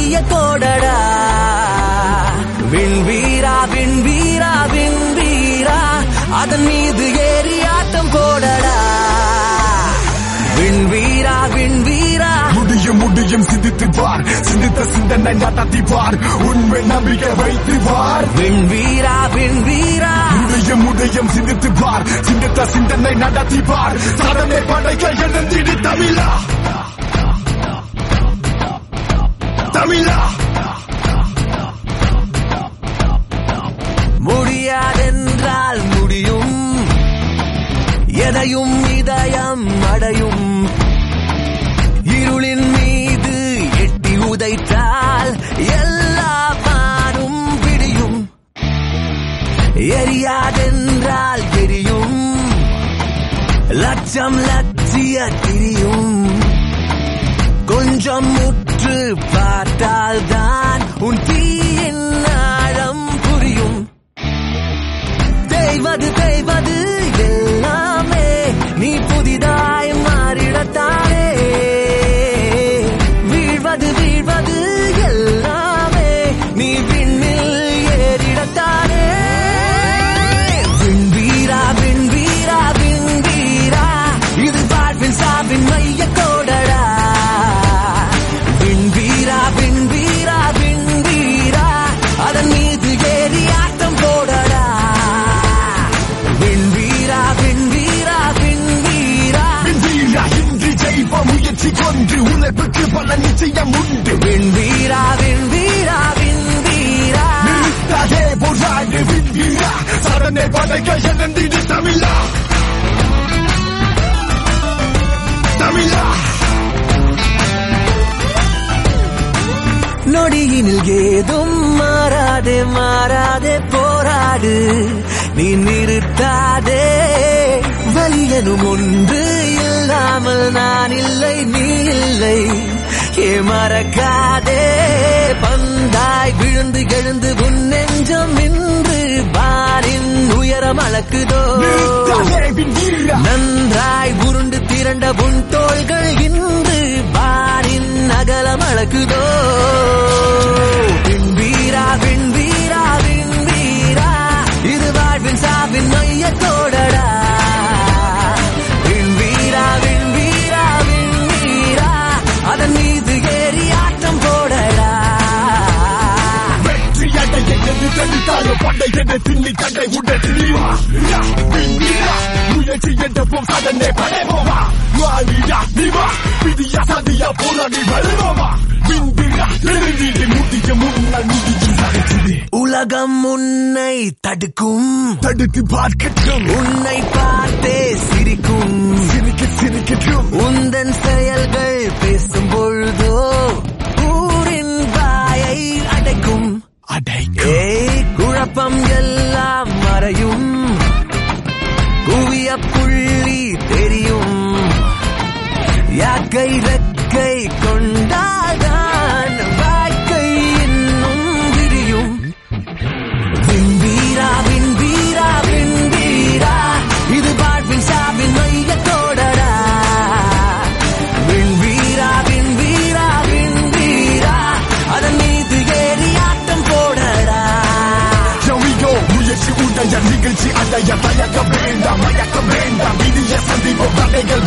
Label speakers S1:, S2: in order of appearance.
S1: மைய கோடடா விண்வீரா விண்வீரா விண்வீரா அதன் மீது ஏறி ஆட்டம் போடடா விண்வீரா விண்வீரா
S2: முடியும் முடியும் சிந்தித்து பார் சிந்தித்த சிந்தனை நடத்தி பார் உண்மை நம்பிக்கை வைத்து பார்
S1: விண்வீரா விண்வீரா
S2: முடியும் முடியும் சிந்தித்து பார் சிந்தித்த சிந்தனை நடத்தி பார் சாதனை படைக்க எழுந்திடு தமிழா தமிழா
S1: முடியாதென்றால் முடியும் எதையும் இதயம் அடையும் இருளின் மீது எட்டி உதைத்தால் எல்லா வானும் பிடியும் எரியாதென்றால் எரியும் லட்சம் லட்சிய திரியும் கொஞ்சம் முற்று பார்த்தால் தான் உன் தீயின் ஆழம் புரியும் தேய்வது தேய்வது எல்லாமே நீ புதிதாய் மாறிடத்தானே வீழ்வது வீழ்வது எல்லாமே நீ விண்ணில் ஏறிடத்தானே விண்வீரா விண்வீரா விண்வீரா இது வாழ்வின் சாவின் மைய கோடடா விண்வீரா விண்வீரா விண்வீரா அதன் மீது ஏறி ஆட்டம் போடடா விண்வீரா விண்வீரா விண்வீரா
S2: வீரா இன்றி ஜெயிப்ப முயற்சி கொண்டு உழைப்புக்கு பல நிச்சயம் உண்டு
S1: விண்வீரா விண்வீரா விண்வீரா
S2: நிறுத்தாதே போராடு வீரா சாதனை படைக்க எழுந்திடு தமிழா தமிழா
S1: நொடியினில் ஏதும் மாறாதே மாறாதே போராடு நீ நிறுத்தாதே வலியனும் ஒன்று இல்லாமல் நான் இல்லை நீ இல்லை ஏ மறக்காதே பந்தாய் விழுந்து எழுந்து உன் நெஞ்சம் இன்று பாரின் உயரம் அளக்குதோ
S2: நிறுத்தாதே வீரா
S1: நன்றாய் உருண்டு திரண்ட உன் தோள்கள் இன்று பாரின் அகலம் அளக்குதோ விண்வீரா விண்வீரா விண்வீரா இது வாழ்வின் சாவின் மைய கோடடா விண்வீரா விண்வீரா விண்வீரா அதன் மீது ஏறி ஆட்டம் போடடா
S2: வெற்றி அடைய எது தடுத்தாலும் படை என திண்ணி கண்டை உட திணிவா வீரா முயற்சி என்ற போம் சாதனை படைவோமா மாறியா நீவா விதியா சதியா போராடி வருவோமா விந்திரா எழுந்திடு முடிய முன்னால் முடியும் நடக்குது
S1: உலகம் உன்னை தடுக்கும்
S2: தடுத்து பார்க்கட்டும்
S1: உன்னை பார்த்தே சிரிக்கும்
S2: சிரிக்க சிரிக்கட்டும்
S1: உந்தன் செயல்கள் பேசும் பொழுதோ ஊரின் வாயை அடைக்கும்
S2: அடைக்கும்
S1: ஏய் குழப்பம் எல்லாம் மறையும் குவிய புள்ளி தெரியும் யாக்கை ரெக்கை கொண்டால்தான் வாழ்க்கை இன்னும் விரியும் விண்வீரா விண்வீரா விண்வீரா இது வாழ்வின் சாவின் மைய கோடடா விண்வீரா விண்வீரா விண்வீரா அதன் மீது ஏறி ஆட்டம் போடடா
S2: ஜவியோ முயற்சி உடைய நிகழ்ச்சி அடைய தயக்க வேண்டாம் மயக்க வேண்டாம் விதிய சந்திப்போம் தடைகள்